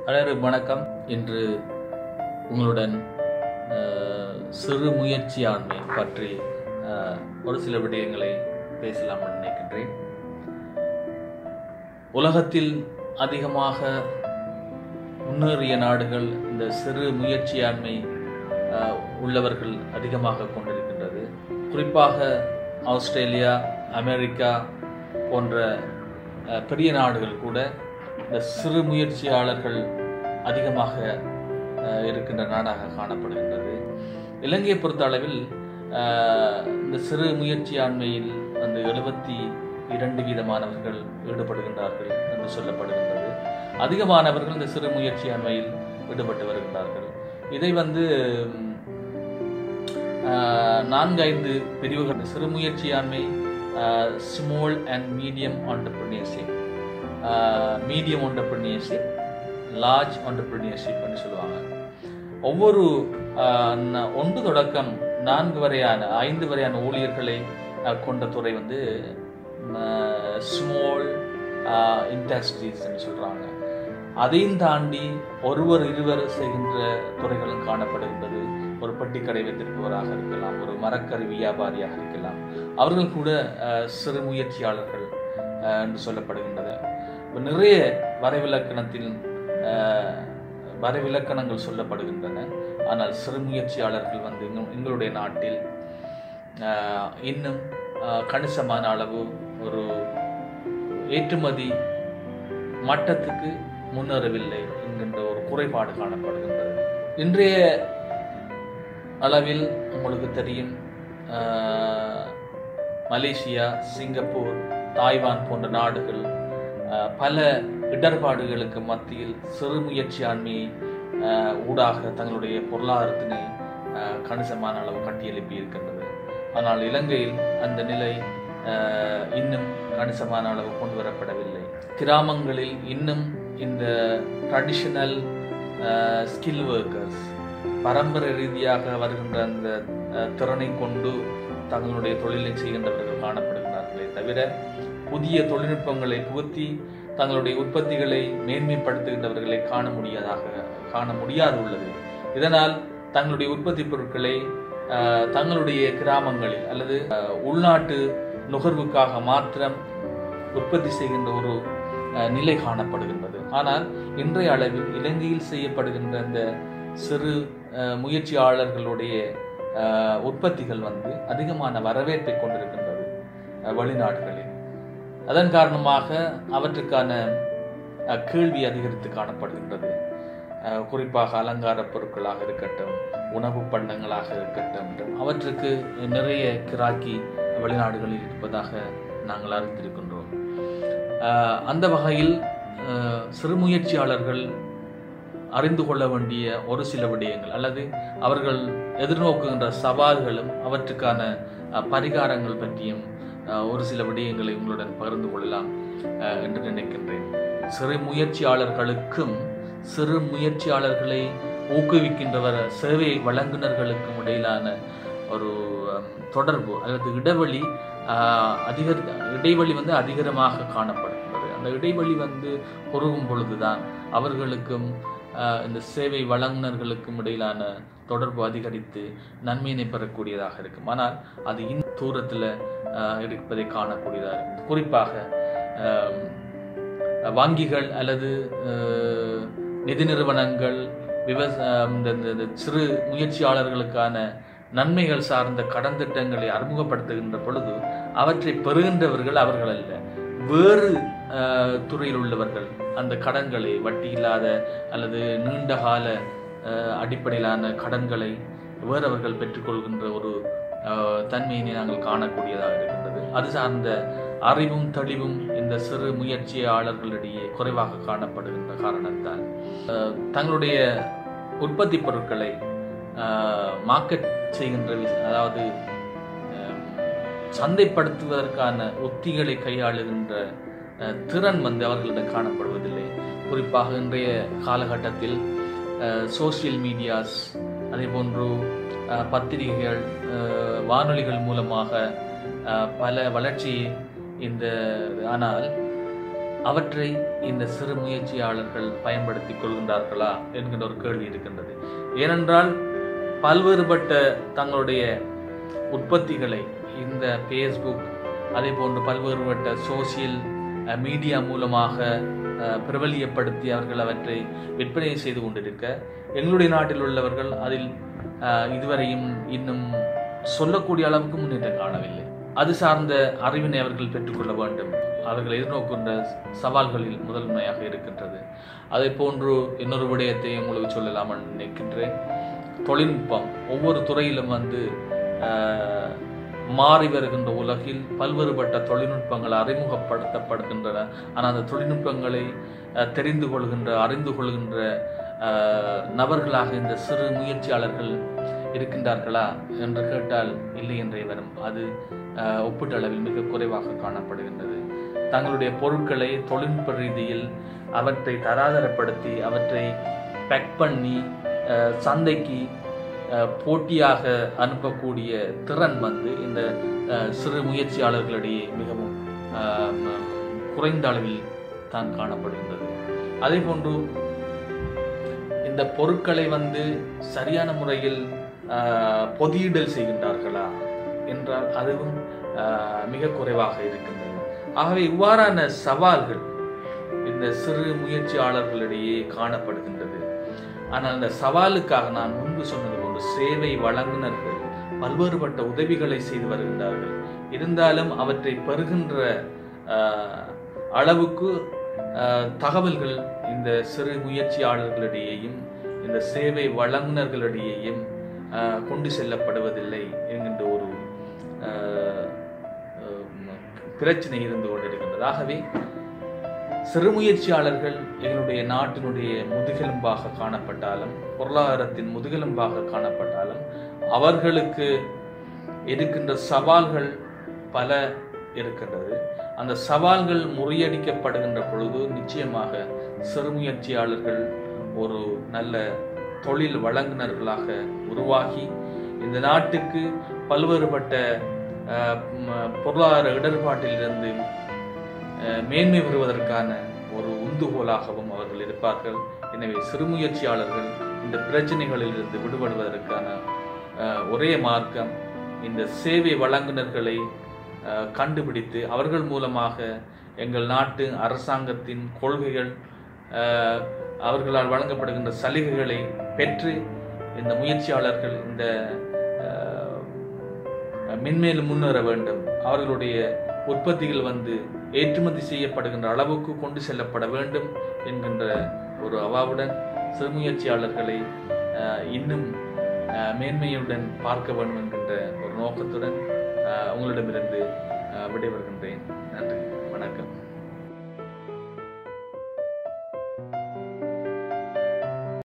அனைவரும் வணக்கம் இன்று உங்களுடன் அஹ், சிறு முயற்சியாண்மை பற்றி அஹ், ஒரு சில விடயங்களை பேசலாம் என்று நினைக்கின்றேன் உலகத்தில் அதிகமாக முன்னேறிய நாடுகள் இந்த சிறு முயற்சியாண்மை அஹ், உள்ளவர்கள் அதிகமாக கொண்டிருக்கின்றது குறிப்பாக ஆஸ்திரேலியா அமெரிக்கா போன்ற அஹ், பெரிய நாடுகள் கூட இந்த சிறு முயற்சியாளர்கள் அதிகமாக அஹ், இருக்கின்ற நாடாக காணப்படுகின்றது இலங்கையை பொறுத்த அளவில் அஹ், இந்த சிறு முயற்சியாண்மையில் வந்து எழுபத்தி இரண்டு வீதமானவர்கள் ஈடுபடுகின்றார்கள் என்று சொல்லப்படுகின்றது அதிகமானவர்கள் இந்த சிறு முயற்சியாண்மையில் ஈடுபட்டு வருகின்றார்கள் இதை வந்து ம், ஆஹ், நான்கு ஐந்து பிரிவுகள் சிறு முயற்சியாண்மை small and medium entrepreneurship medium entrepreneurship large entrepreneurship என்று சொல்லுவாங்க ஒவ்வொரு ஆஹ், ந- ஒன்று தொடக்கம் நான்கு வரையான ஐந்து வரையான ஊழியர்களை ஆஹ், கொண்ட துறை வந்து ஸ்மால் இண்டஸ்ட்ரீஸ் என்று சொல்றாங்க அதையும் தாண்டி ஒருவர் இருவர் செய்கின்ற துறைகளும் காணப்படுகின்றது ஒரு பெட்டிக்கடை வைத்திருப்பவராக இருக்கலாம் ஒரு மரக்கறி வியாபாரியாக இருக்கலாம் அவர்கள் கூட அஹ், சிறு முயற்சியாளர்கள் அஹ், என்று சொல்லப்படுகின்றது இப்ப நிறைய வரைவிலக்கணத்தில் அஹ், வரைவிலக்கணங்கள் சொல்லப்படுகின்றன ஆனால் சிறு முயற்சியாளர்கள் வந்து எங்க- எங்களுடைய நாட்டில் அஹ், இன்னும் அஹ், கணிசமான அளவு ஒரு ஏற்றுமதி மட்டத்துக்கு முன்னேறவில்லை என்கின்ற ஒரு குறைபாடு காணப்படுகின்றது இன்றைய அளவில் உங்களுக்கு தெரியும் ஆஹ், மலேசியா சிங்கப்பூர் தாய்வான் போன்ற நாடுகள் ஆஹ், பல இடர்பாடுகளுக்கு மத்தியில் சிறு முயற்சியாண்மையை ஆஹ், ஊடாக தங்களுடைய பொருளாதாரத்தினை ஆஹ், கணிசமான அளவு கட்டியெழுப்பி இருக்கின்றது ஆனால் இலங்கையில் அந்த நிலை ஆஹ், இன்னும் கணிசமான அளவு கொண்டு வரப்படவில்லை கிராமங்களில் இன்னும் இந்த ட்ரெடிஷனல் ஸ்கில் ஒர்க்கர்ஸ் பரம்பரை ரீதியாக வருகின்ற அந்த அஹ், திறனை கொண்டு தங்களுடைய தொழிலை செய்கின்றவர்கள் காணப்படுகிறார்களே தவிர புதிய தொழில்நுட்பங்களை புகுத்தி தங்களுடைய உற்பத்திகளை மேன்மைப்படுத்துகின்றவர்களை காண முடியாதாக காண முடியாது உள்ளது இதனால் தங்களுடைய உற்பத்தி பொருட்களை அஹ், தங்களுடைய கிராமங்களில் அல்லது அஹ், உள்நாட்டு நுகர்வுக்காக மாத்திரம் உற்பத்தி செய்கின்ற ஒரு அஹ், நிலை காணப்படுகின்றது ஆனால் இன்றைய அளவில் இலங்கையில் செய்யப்படுகின்ற இந்த சிறு அஹ், முயற்சியாளர்களுடைய அஹ், உற்பத்திகள் வந்து அதிகமான வரவேற்பை கொண்டிருக்கின்றது அஹ், வெளிநாடுகளில் அதன் காரணமாக அவற்றுக்கான அஹ், கேள்வி அதிகரித்து காணப்படுகின்றது அஹ், குறிப்பாக அலங்கார பொருட்களாக இருக்கட்டும் உணவு பண்டங்களாக இருக்கட்டும் அவற்றுக்கு நிறைய கிராக்கி வெளிநாடுகளில் இருப்பதாக நாங்கள் அறிந்திருக்கின்றோம் அஹ், அந்த வகையில் அஹ், சிறு முயற்சியாளர்கள் அறிந்து கொள்ள வேண்டிய ஒரு சில விடயங்கள் அல்லது அவர்கள் எதிர்நோக்குகின்ற சவால்களும் அவற்றுக்கான அஹ், பரிகாரங்கள் பற்றியும் அஹ், ஒரு சில விடயங்களை உங்களுடன் பகிர்ந்து கொள்ளலாம் அஹ், என்று நினைக்கின்றேன் சிறு முயற்சியாளர்களுக்கும் சிறு முயற்சியாளர்களை ஊக்குவிக்கின்றவர் சேவை வழங்குனர்களுக்கும் இடையிலான ஒரு அஹ், தொடர்பு அல்லது இடைவெளி அஹ், அதிகரி இடைவெளி வந்து அதிகரமாக காணப்படுகின்றது அந்த இடைவெளி வந்து குறுகும் பொழுதுதான் அவர்களுக்கும் அஹ், இந்த சேவை வழங்குனர்களுக்கும் இடையிலான தொடர்பு அதிகரித்து நன்மையினை பெறக்கூடியதாக இருக்கும் ஆனால் அது இந்த தூரத்தில் இருப்பதை காணக்கூடியதாக இருக்கும் குறிப்பாக அஹ், வங்கிகள் அல்லது அஹ், நிதி நிறுவனங்கள் விவசாய இந்த இந்த- இந்த சிறு முயற்சியாளர்களுக்கான நன்மைகள் சார்ந்த கடன் திட்டங்களை அறிமுகப்படுத்துகின்ற பொழுது அவற்றை பெறுகின்றவர்கள் அவர்கள் அல்ல வேறு அஹ், துறையில் உள்ளவர்கள் அந்த கடன்களை வட்டி இல்லாத அல்லது நீண்ட கால அஹ், அடிப்படையிலான கடன்களை வேறவர்கள் பெற்றுக்கொள்கின்ற ஒரு அஹ், தன்மையினை நாங்கள் காணக்கூடியதாக இருக்கின்றது அது சார்ந்த அறிவும் தெளிவும் இந்த சிறு முயற்சியாளர்களிடையே குறைவாக காணப்படுகின்ற காரணத்தால் அஹ், தங்களுடைய உற்பத்தி பொருட்களை மார்க்கெட் செய்கின்ற வி- அதாவது அஹ், சந்தைப்படுத்துவதற்கான உத்திகளை கையாளுகின்ற அஹ், திறன் வந்து அவர்களிடம் காணப்படுவதில்லை குறிப்பாக இன்றைய காலகட்டத்தில் சோஷியல் மீடியாஸ் அதே போன்று அஹ், பத்திரிகைகள் அஹ், வானொலிகள் மூலமாக அஹ், பல வளர்ச்சி இந்த ஆனால் அவற்றை இந்த சிறு முயற்சியாளர்கள் பயன்படுத்திக் கொள்கின்றார்களா என்கின்ற ஒரு கேள்வி இருக்கின்றது ஏனென்றால் பல்வேறுபட்ட தங்களுடைய உற்பத்திகளை இந்த ஃபேஸ்புக் அதே போன்று பல்வேறுபட்ட சோசியல் மீடியா மூலமாக அஹ், பிரபலியப்படுத்தி அவர்கள் அவற்றை விற்பனை செய்து கொண்டிருக்க எங்களுடைய நாட்டில் உள்ளவர்கள் அதில் அஹ், இதுவரையும் இன்னும் சொல்லக்கூடிய அளவுக்கு முன்னேற்றம் காணவில்லை அது சார்ந்த அறிவினை அவர்கள் பெற்றுக்கொள்ள வேண்டும் அவர்கள் எதிர்நோக்கின்ற சவால்களில் முதன்மையாக இருக்கின்றது அதே போன்று இன்னொரு விடயத்தை உங்களுக்கு சொல்லலாம் நினைக்கின்றேன் தொழில்நுட்பம் ஒவ்வொரு துறையிலும் வந்து அஹ், மாறி வருகின்ற உலகில் பல்வேறுபட்ட தொழில்நுட்பங்கள் அறிமுகப்படுத்தப்படுகின்றன ஆனால் அந்த தொழில்நுட்பங்களை அஹ், தெரிந்து கொள்கின்ற அறிந்து கொள்கின்ற அஹ், நபர்களாக இந்த சிறு முயற்சியாளர்கள் இருக்கின்றார்களா என்று கேட்டால் இல்லை என்றே வரும் அது அஹ், ஒப்பீட்டளவில் மிக குறைவாக காணப்படுகின்றது தங்களுடைய பொருட்களை தொழில்நுட்ப ரீதியில் அவற்றை தராதரப்படுத்தி அவற்றை பேக் பண்ணி அஹ், சந்தைக்கு அஹ், போட்டியாக அனுப்பக்கூடிய திறன் வந்து இந்த அஹ், சிறு முயற்சியாளர்களிடையே மிகவும் அஹ், ம- குறைந்த அளவில் தான் காணப்படுகின்றது அதே போன்று இந்த பொருட்களை வந்து சரியான முறையில் அஹ், பொதியிடல் செய்கின்றார்களா என்றால் அதுவும் அஹ், மிக குறைவாக இருக்கின்றது ஆகவே இவ்வாறான சவால்கள் இந்த சிறு முயற்சியாளர்களிடையே காணப்படுகின்றது ஆனால் அந்த சவாலுக்காக நான் முன்பு சொன்னது போன்று சேவை வழங்குனர்கள் பல்வேறுபட்ட உதவிகளை செய்து வருகின்றார்கள் இருந்தாலும் அவற்றை பெறுகின்ற ஆஹ், அளவுக்கு ஆஹ், தகவல்கள் இந்த சிறு முயற்சியாளர்களிடையேயும் இந்த சேவை வழங்குனர்களிடையேயும் ஆஹ், கொண்டு செல்லப்படுவதில்லை என்கின்ற ஒரு ஆஹ், ஆஹ், பிரச்சனை இருந்து கொண்டிருக்கின்றது ஆகவே சிறு முயற்சியாளர்கள் எங்களுடைய நாட்டினுடைய முதுகெலும்பாக காணப்பட்டாலும் பொருளாதாரத்தின் முதுகெலும்பாக காணப்பட்டாலும் அவர்களுக்கு இருக்கின்ற சவால்கள் பல இருக்கின்றது அந்த சவால்கள் முறியடிக்கப்படுகின்ற பொழுது நிச்சயமாக சிறு முயற்சியாளர்கள் ஒரு நல்ல தொழில் வழங்குனர்களாக உருவாகி இந்த நாட்டுக்கு பல்வேறுபட்ட அஹ், ம- பொருளாதார இடர்பாட்டிலிருந்து அஹ், மேன்மை பெறுவதற்கான ஒரு உந்துகோலாகவும் அவர்கள் இருப்பார்கள் எனவே சிறுமுயற்சியாளர்கள் இந்த பிரச்சனைகளிலிருந்து விடுபடுவதற்கான அஹ், ஒரே மார்க்கம் இந்த சேவை வழங்குனர்களை அஹ், கண்டுபிடித்து அவர்கள் மூலமாக எங்கள் நாட்டு அரசாங்கத்தின் கொள்கைகள் அஹ், அவர்களால் வழங்கப்படுகின்ற சலுகைகளை பெற்று இந்த முயற்சியாளர்கள் இந்த அஹ், மென்மேலும் முன்னேற வேண்டும் அவர்களுடைய உற்பத்திகள் வந்து ஏற்றுமதி செய்யப்படுகின்ற அளவுக்கு கொண்டு செல்லப்பட வேண்டும் என்கின்ற ஒரு அவாவுடன் சிறுமுயற்சியாளர்களை அஹ், இன்னும் அஹ், மேன்மையுடன் பார்க்க வேண்டும் என்கின்ற ஒரு நோக்கத்துடன் அஹ், உங்களிடமிருந்து அஹ், விடைபெறுகின்றேன் நன்றி வணக்கம்